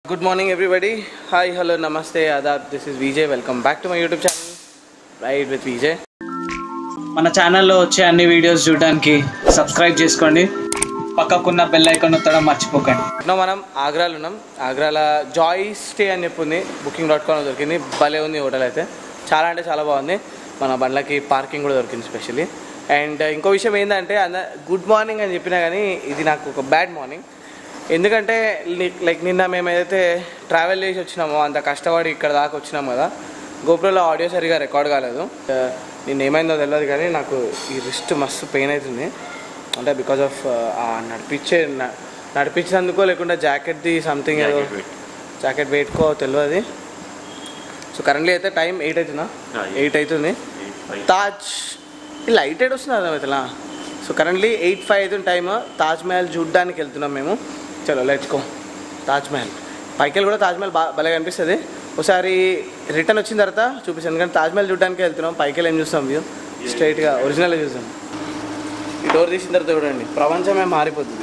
Good morning everybody hi hello నమస్తే ఆదాబ్ this is Vijay welcome back to my YouTube channel right with Vijay మన ఛానల్లో వచ్చే అన్ని వీడియోస్ చూడడానికి సబ్స్క్రైబ్ చేసుకోండి పక్కకున్న బెల్ ఐకాన్ నొత్తడం మర్చిపోకండి నో మనం ఆగ్రాలో ఉన్నాం ఆగ్రాలో జాయ్ స్టే అని చెప్పి ఉంది బుకింగ్ డాట్ కామ్ దొరికింది భలే ఉంది హోటల్ అయితే చాలా అంటే చాలా బాగుంది మన బండ్లకి పార్కింగ్ కూడా దొరికింది స్పెషల్లీ అండ్ ఇంకో విషయం ఏంటంటే అన్న గుడ్ మార్నింగ్ అని చెప్పినా కానీ ఇది నాకు ఒక బ్యాడ్ మార్నింగ్ ఎందుకంటే లైక్ నిన్న మేము ఏదైతే ట్రావెల్ చేసి వచ్చినామో అంత కష్టపడి ఇక్కడ దాకా వచ్చినాం కదా గోప్రోలో ఆడియో సరిగా రికార్డ్ కాలేదు నిన్న ఏమైందో తెలియదు కానీ నాకు ఈ రిస్ట్ మస్తు పెయిన్ అవుతుంది అంటే బికాజ్ ఆఫ్ ఆ నడిపించే న- నడిపించినందుకో లేకుండా జాకెట్ది సంథింగ్ ఏదో జాకెట్ వెయిట్కో తెలియదు సో కరెంట్లీ అయితే టైం ఎయిట్ అవుతుందా ఎయిట్ అవుతుంది తాజ్ ఈ లైట్ ఎయిట్ వస్తుంది అర్థమవుతుందా సో కరెంట్లీ ఎయిట్ ఫైవ్ అవుతుంది టైమ్ తాజ్ మహల్ చూడ్డానికి వెళ్తున్నాం మేము చలో లెట్స్ గో తాజ్ మహల్ పైకి వెళ్ళి కూడా తాజ్ మహల్ బాగా భలే కనిపిస్తుంది ఒకసారి రిటర్న్ వచ్చిన తర్వాత చూపిస్తాను ఎందుకంటే తాజ్ మహల్ చూడడానికి వెళ్తున్నాం పైకి వెళ్ళి ఏం చూస్తాం వ్యూ స్ట్రైట్గా ఒరిజినల్ చూస్తాం ఈ డోర్ తీసిన తర్వాత చూడండి ప్రపంచమే మారిపోతుంది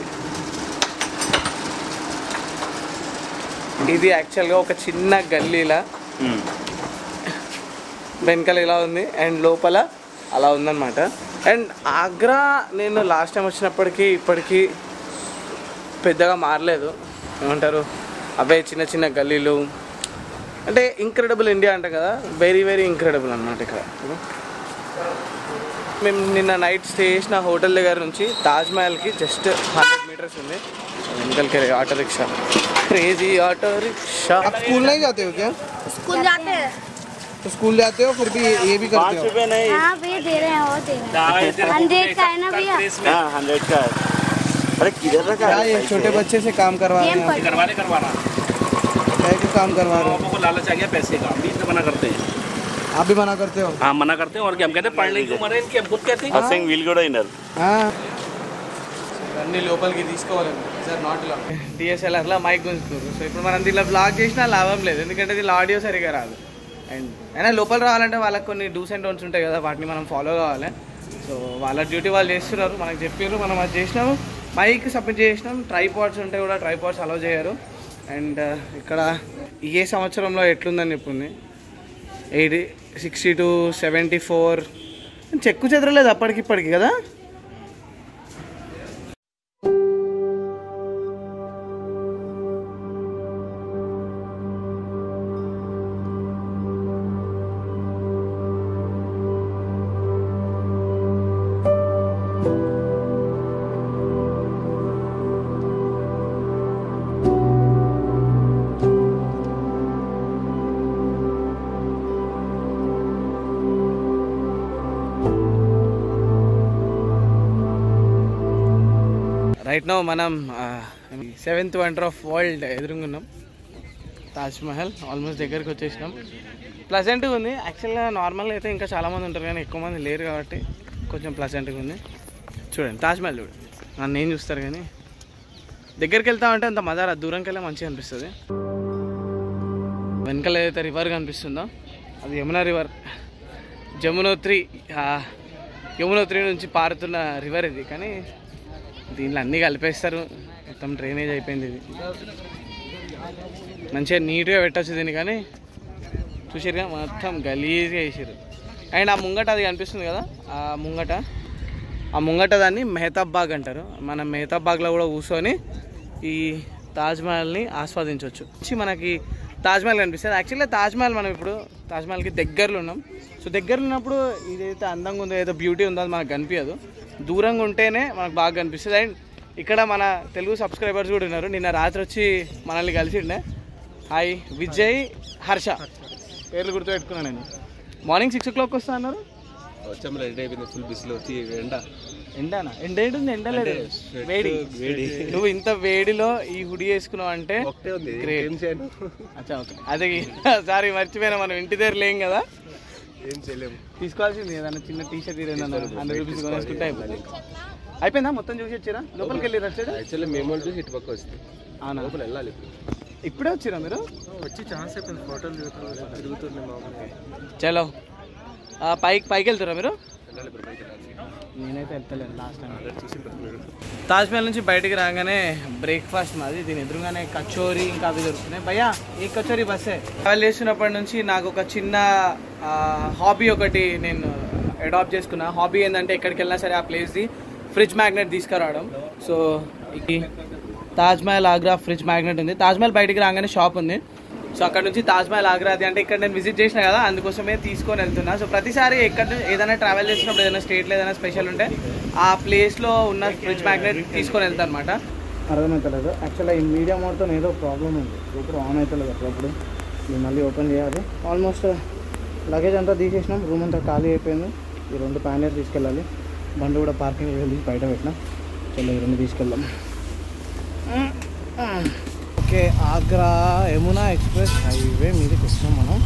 ఇది యాక్చువల్గా ఒక చిన్న గల్లీలా వెనకాల ఇలా ఉంది అండ్ లోపల అలా ఉందన్నమాట అండ్ ఆగ్రా నేను లాస్ట్ టైం వచ్చినప్పటికీ ఇప్పటికీ పెద్దగా మారలేదు ఏమంటారు అవే చిన్న చిన్న గల్లీలు అంటే ఇంక్రెడిబుల్ ఇండియా అంట కదా వెరీ వెరీ ఇంక్రెడిబుల్ అనమాట ఇక్కడ మేము నిన్న నైట్ స్టే చేసిన హోటల్ దగ్గర నుంచి తాజ్ మహల్కి జస్ట్ హండ్రెడ్ మీటర్స్ ఉంది వెనకాలకి auto rickshaw crazy auto rickshaw आप स्कूल नहीं जाते हो क्या स्कूल जाते हैं तो स्कूल जाते हो फिर भी ये, ये भी करते हो हाँ भैया दे रहे हैं और दे रहे हैं हंड्रेड का है ना भैया हाँ हंड्रेड का है अरे किधर रखा क्या है ये छोटे बच्चे से काम करवा रहे गेम हैं पर करवाने करवाना क्या के काम करवा रहे लोगों को लालच आ गया पैसे का बीच में मना करते हैं हो आप भी मना करते हो हाँ मना करते हैं और क्या हम कहते हैं पढ़ने की उम्र है इनकी हम खुद कहते हैं हसिंग व्हील కూడా అయినారు हाँ అన్ని లోపలికి తీసుకోవాలి సార్ నాట్ ఇలా డిఎస్ఎల్ఆర్లో మైక్ గుంజుతున్నారు సో ఇప్పుడు మనం దీనిలో బ్లాగ్ చేసినా లాభం లేదు ఎందుకంటే దీనిలో ఆడియో సరిగా రాదు అండ్ అయినా లోపల రావాలంటే వాళ్ళకి కొన్ని డూస్ అండ్ డోన్స్ ఉంటాయి కదా వాటిని మనం ఫాలో కావాలి సో వాళ్ళ డ్యూటీ వాళ్ళు చేస్తున్నారు మనకు చెప్పారు మనం అది చేసినాము మైక్ సబ్మిట్ చేసినాం ట్రైపాడ్స్ ఉంటే కూడా ట్రైపాడ్స్ అలౌ చేయరు అండ్ ఇక్కడ ఏ సంవత్సరంలో ఎట్లుందని చెప్పింది eighty sixty to seventy four చెక్కు చెదరలేదు అప్పటికిప్పటికి కదా రైట్ నో మనం సెవెంత్ వండర్ ఆఫ్ వరల్డ్ ఎదురుగున్నాం తాజ్ మహల్ ఆల్మోస్ట్ దగ్గరికి వచ్చేసినాం ప్లజెంట్గా ఉంది యాక్చువల్గా నార్మల్గా అయితే ఇంకా చాలామంది ఉంటారు కానీ ఎక్కువ మంది లేరు కాబట్టి కొంచెం ప్లజెంట్గా ఉంది చూడండి తాజ్ మహల్ చూడండి నన్ను ఏం చూస్తారు కానీ దగ్గరికి వెళ్తామంటే అంత మజా రాదు. దూరంకి వెళ్ళి మంచిగా అనిపిస్తుంది వెనకాల ఏదైతే రివర్ కనిపిస్తుందో అది యమునా రివర్ జమునోత్రి ఆ, యమునోత్రి నుంచి పారుతున్న రివర్ ఇది కానీ దీంట్లో అన్నీ కలిపేస్తారు మొత్తం డ్రైనేజ్ అయిపోయింది ఇది మంచిగా నీట్గా పెట్టచ్చు దీన్ని కానీ చూసారుగా మొత్తం గలీజ్గా వేసారు అండ్ ఆ ముంగట అది కనిపిస్తుంది కదా ఆ ముంగట ఆ ముంగట దాన్ని మెహతాబ్ బాగ్ అంటారు మనం మెహతాబ్ బాగ్లో కూడా కూర్చొని ఈ తాజ్మహల్ని ఆస్వాదించవచ్చు వచ్చి మనకి తాజ్మహల్ కనిపిస్తుంది యాక్చువల్గా తాజ్మహల్ మనం ఇప్పుడు తాజ్మహల్కి దగ్గరలో ఉన్నాం సో దగ్గరలో ఉన్నప్పుడు ఇదైతే అందంగా ఉందో ఏదో బ్యూటీ ఉందో అది మనకు కనిపించదు దూరంగా ఉంటేనే మనకు బాగా కనిపిస్తుంది అండ్ ఇక్కడ మన తెలుగు సబ్స్క్రైబర్స్ కూడా ఉన్నారు నిన్న రాత్రి వచ్చి మనల్ని కలిసిండే హాయ్ విజయ్ హర్ష పేర్లు గుర్తుపెట్టుకున్నాను నేను మార్నింగ్ సిక్స్ ఓ క్లాక్ వస్తా అన్నారు వచ్చాము రెడీ అయిపోయింది ఫుల్ బిసిలో వచ్చి ఎండ ఎండనా ఎండ ఏంటుంది ఎండ లేదు వేడి నువ్వు ఇంత వేడిలో ఈ హుడి వేసుకున్నావు అంటే ఒకటే ఉంది Great. ఏం చేయను అచ్చా ఓకే అదే సారీ మర్చిపోయినా మనం ఇంటి దగ్గర లేం కదా ఏం చేయలేము తీసుకోవాల్సింది ఏదన్నా చిన్న టీ షర్ట్ ఏదన్నా హండ్రెడ్ రూపీస్ కొనేసుకుంటే అయిపోయింది అయిపోయిందా మొత్తం చూసి వచ్చారా లోపలికి వెళ్ళి వచ్చాడు యాక్చువల్లీ మేము చూసి ఇటు పక్క వస్తుంది అవునా లోపల వెళ్ళాలి ఇప్పుడు ఇప్పుడే వచ్చిరా మీరు వచ్చి ఛాన్స్ అయిపోయింది ఫోటోలు తిరుగుతుంది మామూలుగా చలో ఆ, పైకి పైకి వెళ్తారా మీరు వెళ్ళాలి ఇప్పుడు పైకి వెళ్ళాలి నేనైతే వెళ్తలేను లాస్ట్ టైం చూసి మీరు తాజ్మహల్ నుంచి బయటికి రాగానే బ్రేక్ఫాస్ట్ మాది దీని ఎదురుగానే కచోరీ ఇంకా అవి దొరుకుతున్నాయి భయ్యా ఈ కచోరీ బస్సే ట్రావెల్ చేస్తున్నప్పటి నుంచి నాకు ఒక చిన్న హాబీ ఒకటి నేను అడాప్ట్ చేసుకున్నా హాబీ ఏంటంటే ఎక్కడికి వెళ్ళినా సరే ఆ ప్లేస్ది ఫ్రిడ్జ్ మ్యాగ్నెట్ తీసుకురావడం సో ఈ తాజ్మహల్ ఆగ్రా ఫ్రిడ్జ్ మ్యాగ్నెట్ ఉంది తాజ్మహల్ బయటికి రాగానే షాప్ ఉంది సో అక్కడ నుంచి తాజ్మహల్ ఆగ్రాది అంటే ఇక్కడ నేను విజిట్ చేసిన కదా అందుకోసమే తీసుకొని వెళ్తున్నా సో ప్రతిసారి ఎక్కడ ఏదైనా ట్రావెల్ చేసినప్పుడు ఏదైనా స్టేట్లో ఏదైనా స్పెషల్ ఉంటే ఆ ప్లేస్లో ఉన్న ఫ్రిడ్జ్ మ్యాగ్నెట్ తీసుకొని వెళ్తాను అనమాట అర్థమవుతలేదు యాక్చువల్గా ఈ మీడియా మోడ్తో ఏదో ప్రాబ్లం ఉంది ఇప్పుడు ఆన్ అవుతలేదు అప్పుడప్పుడు ఇది మళ్ళీ ఓపెన్ చేయాలి ఆల్మోస్ట్ లగేజ్ అంతా తీసేసినాం రూమ్ అంతా ఖాళీ అయిపోయింది ఈ రెండు ప్యానెట్ తీసుకెళ్ళాలి బండి కూడా పార్కింగ్ వెళ్ళి బయట పెట్టినాం చలో ఈ రెండు తీసుకెళ్దాం okay Agra Yamuna express highway మీదకి వస్తున్నాం మనం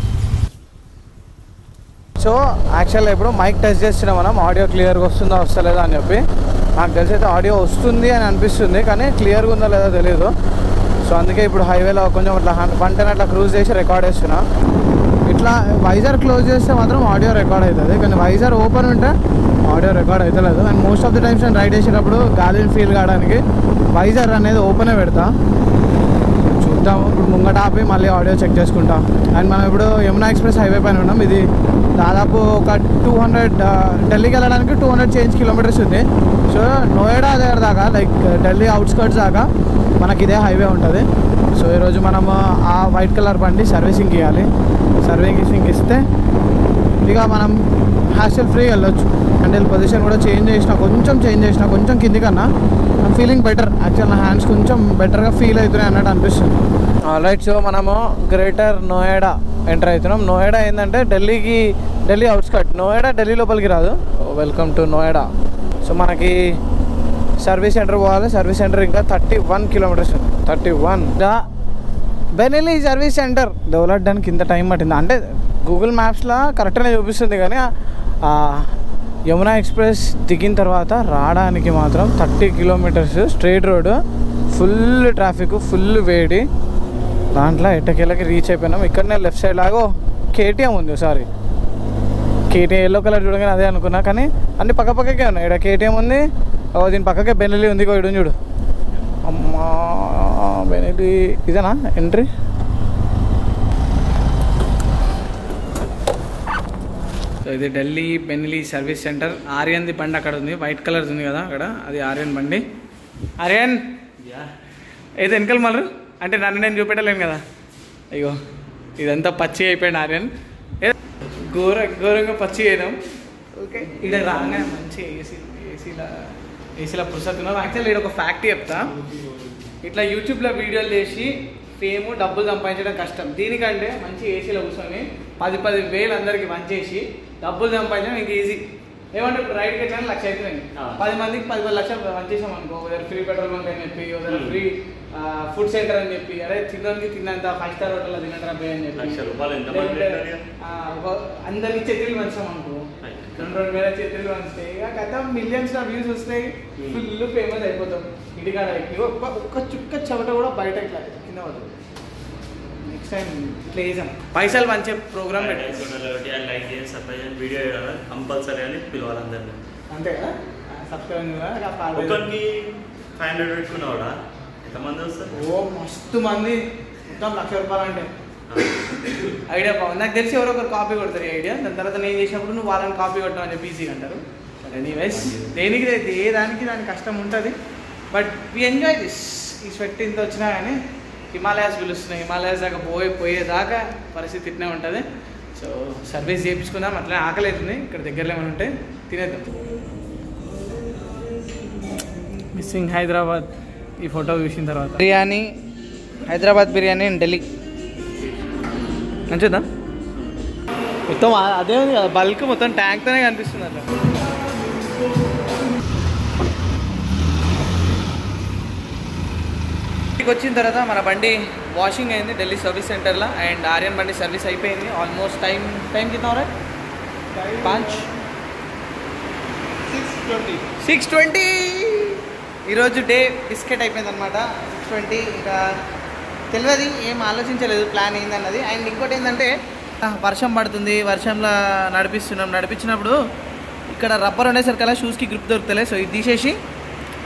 సో యాక్చువల్గా ఇప్పుడు మైక్ టెస్ట్ చేస్తున్నాం మనం ఆడియో క్లియర్గా వస్తుందా వస్తలేదా అని చెప్పి నాకు తెలిసి అయితే ఆడియో వస్తుంది అని అనిపిస్తుంది కానీ క్లియర్గా ఉందో లేదో తెలియదు సో అందుకే ఇప్పుడు హైవేలో కొంచెం అట్లా వన్ టెన్ అట్లా క్రూజ్ చేసి రికార్డ్ చేస్తున్నా ఇట్లా వైజర్ క్లోజ్ చేస్తే మాత్రం ఆడియో రికార్డ్ అవుతుంది కానీ వైజర్ ఓపెన్ ఉంటే ఆడియో రికార్డ్ అవుతలేదు and most of the times నేను రైడ్ చేసేటప్పుడు గాలిని ఫీల్ కావడానికి వైజర్ అనేది ఓపెనే పెడతా చూద్దాము ఇప్పుడు ముంగట ఆపి మళ్ళీ ఆడియో చెక్ చేసుకుంటాం అండ్ మనం ఇప్పుడు యమునా ఎక్స్ప్రెస్ హైవే పైన ఉన్నాం ఇది దాదాపు ఒక టూ హండ్రెడ్ ఢిల్లీకి వెళ్ళడానికి టూ హండ్రెడ్ చేంజ్ కిలోమీటర్స్ ఉంది సో నోయిడా దగ్గర దాకా లైక్ ఢిల్లీ అవుట్స్కర్ట్స్ దాకా మనకి ఇదే హైవే ఉంటుంది సో ఈరోజు మనం ఆ వైట్ కలర్ బండి సర్వీసింగ్కి ఇవ్వాలి సర్వీసింగ్ ఇస్తే ఇక మనం హ్యాషల్ ఫ్రీ వెళ్ళొచ్చు హ్యాండిల్ పొజిషన్ కూడా చేంజ్ చేసిన కొంచెం చేంజ్ చేసిన కొంచెం కింది కన్నా ఐమ్ ఫీలింగ్ బెటర్ యాక్చువల్ నా హ్యాండ్స్ కొంచెం బెటర్గా ఫీల్ అవుతున్నాయి అన్నట్టు అనిపిస్తుంది రైట్ సో మనము గ్రేటర్ నోయిడా ఎంటర్ అవుతున్నాం నోయిడా ఏంటంటే ఢిల్లీకి ఢిల్లీ అవుట్స్కట్ నోయిడా ఢిల్లీ లోపలికి రాదు వెల్కమ్ టు నోయిడా సో మనకి సర్వీస్ సెంటర్ పోవాలి సర్వీస్ సెంటర్ ఇంకా thirty one kilometres thirty one Benelli service centre develop దానికి ఇంత టైం పట్టింది అంటే గూగుల్ మ్యాప్స్లో కరెక్ట్గానే చూపిస్తుంది కానీ ఆ యమునా ఎక్స్ప్రెస్ దిగిన తర్వాత రావడానికి మాత్రం thirty kilometres straight road full traffic full వేడి దాంట్లో ఎట్టకేళ్ళకి రీచ్ అయిపోయినాం ఇక్కడనే లెఫ్ట్ సైడ్ లాగో కేటీఎం ఉంది ఒకసారి కేటీఎం ఎల్లో కలర్ చూడగానే అదే అనుకున్నా కానీ అన్ని పక్క పక్కకే ఉన్నాయి ఇక్కడ కేటీఎం ఉంది ఓ దీని పక్కకే బెనెలి ఉంది ఇగో ఇడు చూడు అమ్మా బెనెలి ఇదేనా ఎంట్రీ సో ఇది ఢిల్లీ బెనిలీ సర్వీస్ సెంటర్ ఆర్యన్ది బండి అక్కడ ఉంది వైట్ కలర్ ఉంది కదా అక్కడ అది ఆర్యన్ బండి ఆర్యన్ ఏది వెనకాల మళ్ళీ అంటే నన్ను నేను చూపెట్టలేను కదా అయ్యో ఇదంతా పచ్చి అయిపోయింది ఆర్యన్ ఏ- ఘోర ఘోరంగా పచ్చి అయినాం ఓకే ఇక్కడ రాగానే మంచి ఏసీ ఏసీలో ఏసీలో పుస్తకం యాక్చువల్లీ ఇక్కడ ఒక ఫ్యాక్ట్ చెప్తా ఇట్లా యూట్యూబ్లో వీడియోలు చేసి ఫేమ్ డబ్బులు సంపాదించడం కష్టం దీనికంటే మంచి ఏసీలో కూర్చొని పది పది వేలు అందరికి చేసి డబ్బులు సంపాదించడం ఇంకా ఈజీ ఏమంటే ఇప్పుడు రైడ్కి ఎట్లా లక్ష అవుతున్నాయి పది మందికి పది పది లక్షలు చేసాం అనుకో ఒకసారి ఫ్రీ పెట్రోల్ బంక్ అని చెప్పి ఒకసారి ఫ్రీ ఫుడ్ సెంటర్ అని చెప్పి అదే తినడానికి తిన్నంత ఫైవ్ స్టార్ హోటల్లో తినంటారా పోయి అని చెప్పి లక్ష రూపాయలు ఎంత మంది లేదంటే, పెట్టారు ఇక? ఆ, ఒక- అందరికి చెత్తులు పంచాం అనుకో రెండు రెండు వేల చెత్తులు పంచితే ఇక కథ మిలియన్స్ ఆఫ్ వ్యూస్ వస్తాయి ఫుల్ ఫేమస్ అయిపోతాం ఇంటికాడ ఎక్కి ఒక్క ఒక్క చుక్క చెమట కూడా బయట ఇట్లా కింద పడుతుంది నెక్స్ట్ టైం ఇట్లా చేసాం పైసలు పంచే ప్రోగ్రామ్ పెట్టాం లైక్ చేసి సబ్స్క్రైబ్ చేసి వీడియో చేయాలి కంపల్సరీ అని పిలవాలి అందరినీ అంతే కదా సబ్స్క్రైబ్ ఒక్కరికి ఫైవ్ హండ్రెడ్ పెట్టుకున్నావుడా ఎంతమంది వస్తారు ఓ మస్తు మంది మొత్తం లక్ష రూపాయలు అంటే ఐడియా బాగుంది నాకు తెలిసి ఎవరో ఒకరు కాపీ కొడతారు ఈ ఐడియా దాని తర్వాత నేను చేసినప్పుడు నువ్వు వాళ్ళని కాపీ కొట్టావు అని చెప్పి ఈజీగా అంటారు ఎనీవేస్ దేనికి దే- ఏ దానికి దాని కష్టం ఉంటుంది బట్ వి ఎంజాయ్ దిస్ ఈ స్వెట్ ఇంత వచ్చినా కానీ హిమాలయాస్ పిలుస్తున్నాయి హిమాలయాస్ దాకా పోయి పోయేదాకా పరిస్థితి ఇట్నే ఉంటుంది సో సర్వీస్ చేయించుకుందాం అట్లా ఆకలి అవుతుంది ఇక్కడ దగ్గరలో ఏమైనా ఉంటే తినేద్దాం మిస్సింగ్ హైదరాబాద్ ఈ ఫోటో చూసిన తర్వాత బిర్యానీ హైదరాబాద్ బిర్యానీ ఇన్ ఢిల్లీ మంచిదా మొత్తం ఆ- అదే ఉంది కదా బల్క్ మొత్తం ట్యాంక్తోనే కనిపిస్తుంది అట్లా ఇంటికి వచ్చిన తర్వాత మన బండి వాషింగ్ అయింది ఢిల్లీ సర్వీస్ సెంటర్లో అండ్ ఆర్యన్ బండి సర్వీస్ అయిపోయింది ఆల్మోస్ట్ టైం టైం కింద రే పాంచ్ సిక్స్ ట్వంటీ ఈరోజు డే బిస్కెట్ అయిపోయింది అనమాట సిక్స్ ట్వంటీ ఇంకా తెలియదు ఏం ఆలోచించలేదు ప్లాన్ ఏందన్నది అండ్ ఇంకోటి ఏంటంటే ఆ, వర్షం పడుతుంది వర్షంలో నడిపిస్తున్నాం నడిపించినప్పుడు ఇక్కడ రబ్బర్ ఉండేసరికి అలా షూస్కి గ్రిప్ దొరుకుతలే సో ఇది తీసేసి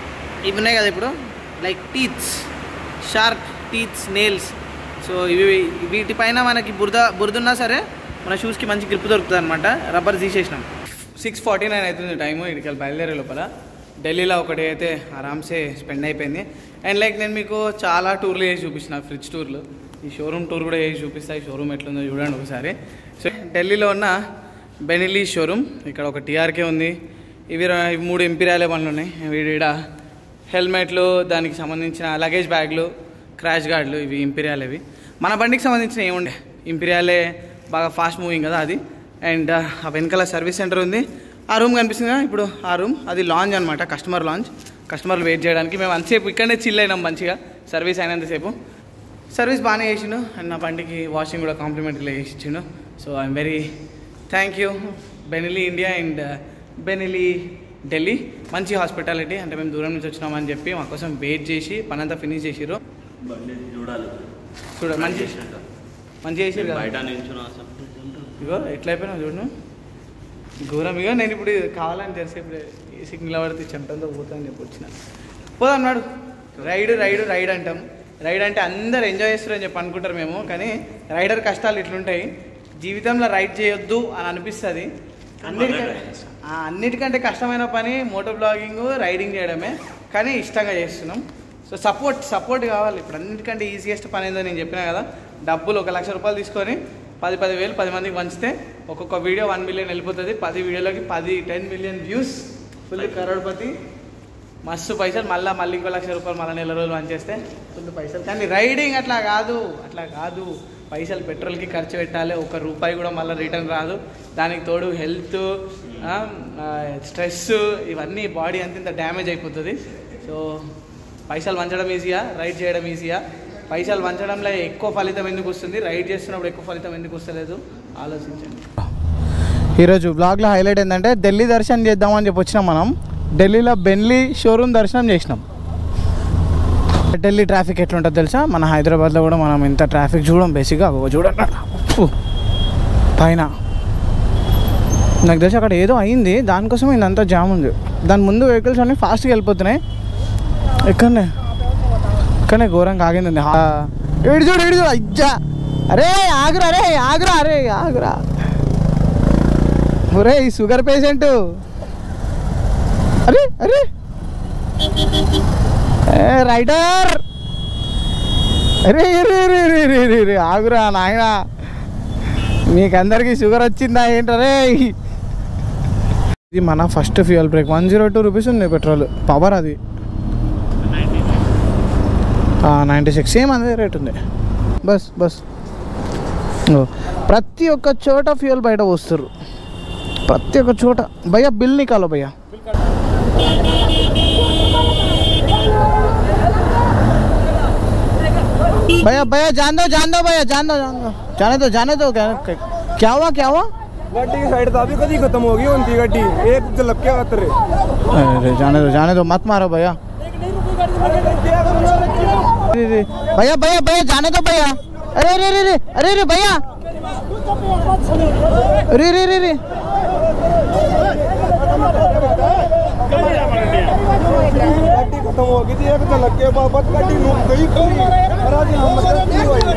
ఇవి ఉన్నాయి కదా ఇప్పుడు like teeths sharp teeths nails so ఇవి వీటిపైన మనకి బురద బురద ఉన్నా సరే మన షూస్కి మంచి గ్రిప్ దొరుకుతుంది అనమాట రబ్బర్ తీసేసినాం సిక్స్ ఫార్టీ నైన్ అవుతుంది టైము ఇక్కడికి బయలుదేరే లోపల ఢిల్లీలో ఒకటి అయితే ఆరామ్సే స్పెండ్ అయిపోయింది అండ్ లైక్ నేను మీకు చాలా టూర్లు చేసి చూపించిన ఫ్రిడ్జ్ టూర్లు ఈ షోరూమ్ టూర్ కూడా చేసి చూపిస్తా ఈ షోరూమ్ ఎట్లుందో చూడండి ఒకసారి సో ఢిల్లీలో ఉన్న బెనిలీ షోరూమ్ ఇక్కడ ఒక టీఆర్కే ఉంది ఇవి ర- ఇవి మూడు ఇంపీరియాలే బండ్లు ఉన్నాయి వీడిడ హెల్మెట్లు దానికి సంబంధించిన లగేజ్ బ్యాగ్లు క్రాష్ గార్డ్లు ఇవి ఇంపీరియాల్ ఇవి మన బండికి సంబంధించిన ఏముండే ఇంపీరియాలే బాగా ఫాస్ట్ మూవింగ్ కదా అది అండ్ ఆ వెనకాల సర్వీస్ సెంటర్ ఉంది ఆ రూమ్ కనిపిస్తుంది కదా ఇప్పుడు ఆ రూమ్ అది లాంచ్ అనమాట కస్టమర్ లాంచ్ కస్టమర్లు వెయిట్ చేయడానికి మేము అంతసేపు ఇక్కడనే చిల్ అయినాం మంచిగా సర్వీస్ అయినంతసేపు సర్వీస్ బాగానే చేసిండు అండ్ నా బండికి వాషింగ్ కూడా కాంప్లిమెంటరీలో చేసి ఇచ్చిండు so I'm very thank you Benelli India and Benelli Delhi మంచి హాస్పిటాలిటీ అంటే మేము దూరం నుంచి వచ్చినామని చెప్పి మా కోసం వెయిట్ చేసి పని అంతా ఫినిష్ చేసిర్రు బండి చూడాలి చూడ మంచి మంచి చేసిర్రు కదా బయట నించున్నా అసలు ఇగో ఎట్లా అయిపోయినావు చూడు ఘోరం ఇగో నేను ఇప్పుడు ఇది కావాలని తెలిసి ఇప్పుడు ఈ సిగ్నల్ పడితే చెంటంతో పోతాను చెప్పి వచ్చిన పోదాం నాడు రైడ్ రైడ్ రైడ్ అంటాం రైడ్ అంటే అందరు ఎంజాయ్ చేస్తారని చెప్పి అనుకుంటారు మేము కానీ రైడర్ కష్టాలు ఇట్లుంటాయి జీవితంలో రైడ్ చేయొద్దు అని అనిపిస్తుంది అన్నిటికంటే ఆ, అన్నిటికంటే కష్టమైన పని మోటో బ్లాగింగ్ రైడింగ్ చేయడమే కానీ ఇష్టంగా చేస్తున్నాం సో సపోర్ట్ సపోర్ట్ కావాలి ఇప్పుడు అన్నిటికంటే ఈజియెస్ట్ పని ఏందో నేను చెప్పినా కదా డబ్బులు ఒక లక్ష రూపాయలు తీసుకొని పది పది వేలు పది మందికి పంచితే ఒక్కొక్క వీడియో వన్ మిలియన్ వెళ్ళిపోతుంది పది వీడియోలకి పది టెన్ మిలియన్ వ్యూస్ ఫుల్ కరోడ్పతి మస్తు పైసలు మళ్ళీ మళ్ళీ ఇంకో లక్ష రూపాయలు మళ్ళీ నెల రోజులు పనిచేస్తే ఫుల్ పైసలు కానీ రైడింగ్ అట్లా కాదు అట్లా కాదు పైసలు పెట్రోల్కి ఖర్చు పెట్టాలి ఒక రూపాయి కూడా మళ్ళీ రిటర్న్ రాదు దానికి తోడు హెల్త్ స్ట్రెస్ ఇవన్నీ బాడీ అంత ఇంత డ్యామేజ్ అయిపోతుంది సో పైసలు వంచడం ఈజీయా రైడ్ చేయడం ఈజీయా పైసలు వంచడంలో ఎక్కువ ఫలితం ఎందుకు వస్తుంది రైడ్ చేస్తున్నప్పుడు ఎక్కువ ఫలితం ఎందుకు వస్తలేదు ఆలోచించండి ఈరోజు బ్లాగ్లో హైలైట్ ఏంటంటే ఢిల్లీ దర్శనం చేద్దామని చెప్పి వచ్చినాం మనం ఢిల్లీలో బెన్లీ షోరూమ్ దర్శనం చేసినాం ఢిల్లీ ట్రాఫిక్ ఎట్లుంటుందో తెలుసా మన హైదరాబాద్లో కూడా మనం ఇంత ట్రాఫిక్ చూడం బేసిక్గా అగో చూడండి ఉఫ్. పైన నాకు తెలిసి అక్కడ ఏదో అయింది దానికోసం ఇదంతా జామ్ ఉంది దాని ముందు వెహికల్స్ అన్నీ ఫాస్ట్గా వెళ్ళిపోతున్నాయి ఎక్కడనే ఇక్కడనే ఘోరంగా ఆగింది ఉంది హా. ఏడు చూడు ఏడు చూడు అజ్జా అరే ఆగురా అరే ఆగురా అరే ఆగురా ఒరే ఈ షుగర్ పేషెంట్ అరే అరే ఏ రైడర్ అరే అరే అరే అరే అరే అరే అరే ఆగురా నాయన మీకందరికీ షుగర్ వచ్చిందా ఏంటరే ఇది మన first fuel break one zero two rupees ఉంది పెట్రోల్ పవర్ అది నైంటీ సిక్స్ సేమ్ అదే రేట్ ఉంది బస్ బస్ ఓ, ప్రతి ఒక్క చోట ఫ్యూయల్ బయట పోస్తారు ప్రతి ఒక్క చోట భయ్యా బిల్ నికాలో భయ్యా भैया भैया जान दो जान दो भैया जान दो जान दो जाने दो जाने दो क्या क्या हुआ क्या हुआ ਗੱਡੀ ਦੀ ਸਾਈਡ ਤਾਂ ਵੀ ਕਦੀ ਖਤਮ ਹੋ ਗਈ ਹੁੰਦੀ ਗੱਡੀ ਇਹ ਤੇ ਲੱਕਿਆ ਤੇਰੇ अरे जाने दो जाने दो मत मारो भैया अरे, अरे, भैया भैया भैया जाने दो भैया अरे अरे अरे अरे अरे अरे भैया अरे अरे अरे अरे ਗੱਡੀ ਖਤਮ ਹੋ ਗਈ ਸੀ ਇੱਕ ਤੇ ਲੱਗੇ ਬਾਬਤ ਗੱਡੀ ਨੂੰ ਗਈ ਪੂਰੀ ਅਰਾ ਦੀ ਹਮਤ ਕੀ ਹੋਈ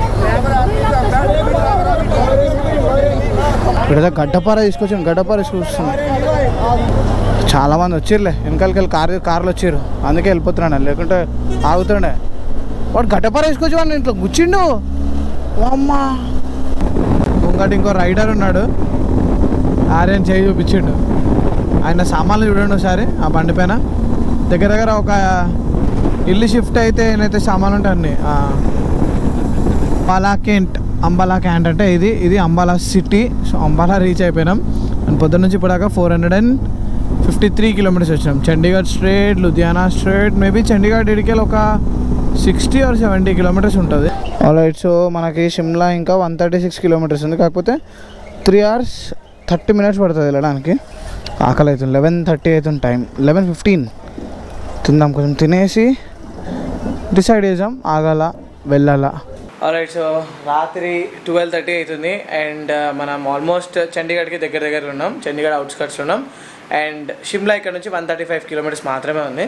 ఇక్కడ గడ్డపార తీసుకొచ్చాను గడ్డపార తీసుకొచ్చాను చాలా మంది వచ్చిర్లే వెనకాలకి వెళ్ళి కారు కార్లు వచ్చారు అందుకే వెళ్ళిపోతున్నాడు లేకుంటే ఆగుతుండే వాడు గడ్డపార తీసుకొచ్చి వాడిని ఇంట్లో గుచ్చిండు అమ్మా ఇంకోటి ఇంకో రైడర్ ఉన్నాడు ఆర్యన్ చేయి చూపించిండు ఆయన సామాన్లు చూడండి ఒకసారి ఆ బండి పైన దగ్గర దగ్గర ఒక ఇల్లు షిఫ్ట్ అయితే ఏనైతే సామాన్లు ఉంటాయి అన్ని ఆ, అంబాలా కెంట్ అంబాలా క్యాంట్ అంటే ఇది ఇది Ambala city so Ambala reach అయిపోయినాం అండ్ పొద్దున్న నుంచి ఇప్పటిదాకా four hundred and fifty three kilometres వచ్చినాం Chandigarh straight Ludhiana straight maybe Chandigarh ఇడికెళ్ళి ఒక సిక్స్టీ ఆర్ సెవెంటీ కిలోమీటర్స్ ఉంటుంది ఆల్రైట్ సో మనకి షిమ్లా ఇంకా వన్ థర్టీ సిక్స్ కిలోమీటర్స్ ఉంది కాకపోతే త్రీ అవర్స్ థర్టీ మినిట్స్ పడుతుంది వెళ్ళడానికి ఆకలి అవుతుంది లెవెన్ థర్టీ అవుతుంది టైం లెవెన్ ఫిఫ్టీన్ తిందాం కొంచెం తినేసి డిసైడ్ చేద్దాం ఆగాల వెళ్ళాలా ఆల్రైట్ సో రాత్రి ట్వెల్వ్ థర్టీ అవుతుంది అండ్ మనం ఆల్మోస్ట్ చండీగఢ్కి దగ్గర దగ్గర ఉన్నాం చండీగఢ్ అవుట్స్కట్స్ ఉన్నాం అండ్ షిమ్లా ఇక్కడ నుంచి వన్ థర్టీ ఫైవ్ కిలోమీటర్స్ మాత్రమే ఉంది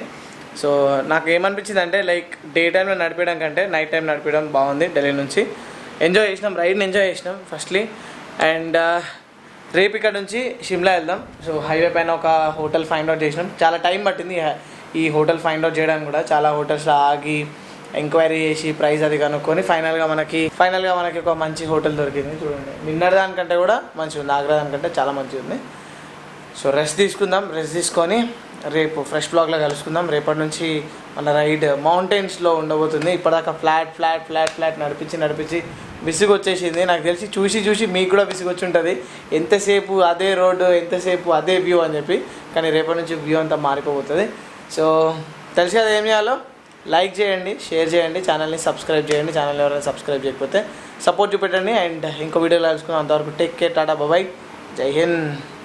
సో నాకు ఏమనిపించింది అంటే లైక్ డే టైంలో నడిపేయడం కంటే నైట్ టైం నడిపేయడం బాగుంది ఢిల్లీ నుంచి ఎంజాయ్ చేసినాం రైడ్ని ఎంజాయ్ చేసినాం ఫస్ట్లీ అండ్ రేపు ఇక్కడ నుంచి షిమ్లా వెళ్దాం సో హైవే పైన ఒక హోటల్ ఫైండ్ అవుట్ చేసినాం చాలా టైం పట్టింది ఈ- ఈ హోటల్ ఫైండ్ అవుట్ చేయడానికి కూడా చాలా హోటల్స్లో ఆగి ఎంక్వైరీ చేసి ప్రైస్ అది కనుక్కొని ఫైనల్గా మనకి ఫైనల్గా మనకి ఒక మంచి హోటల్ దొరికింది చూడండి నిన్నటి దానికంటే కూడా మంచిగా ఉంది ఆగ్రా దానికంటే చాలా మంచిగా ఉంది సో రెస్ట్ తీసుకుందాం రెస్ట్ తీసుకొని రేపు ఫ్రెష్ బ్లాగ్లో కలుసుకుందాం రేపటి నుంచి మన రైడ్ మౌంటైన్స్లో ఉండబోతుంది ఇప్పటిదాకా ఫ్లాట్ ఫ్లాట్ ఫ్లాట్ ఫ్లాట్ నడిపించి నడిపించి విసుగు వచ్చేసింది నాకు తెలిసి చూసి చూసి మీకు కూడా విసుగు వచ్చి ఉంటుంది ఎంతసేపు అదే రోడ్డు ఎంతసేపు అదే వ్యూ అని చెప్పి కానీ రేపటి నుంచి వ్యూ అంతా మారిపోతుంది సో తెలుసు కదా ఏం చేయాలో లైక్ చేయండి షేర్ చేయండి ఛానల్ని సబ్స్క్రైబ్ చేయండి ఛానల్ ఎవరైనా సబ్స్క్రైబ్ చేయకపోతే సపోర్ట్ చూపెట్టండి అండ్ ఇంకో వీడియోలో కలుసుకుందాం అంతవరకు టేక్ కేర్ టాటా బాబాయ్ జై హింద్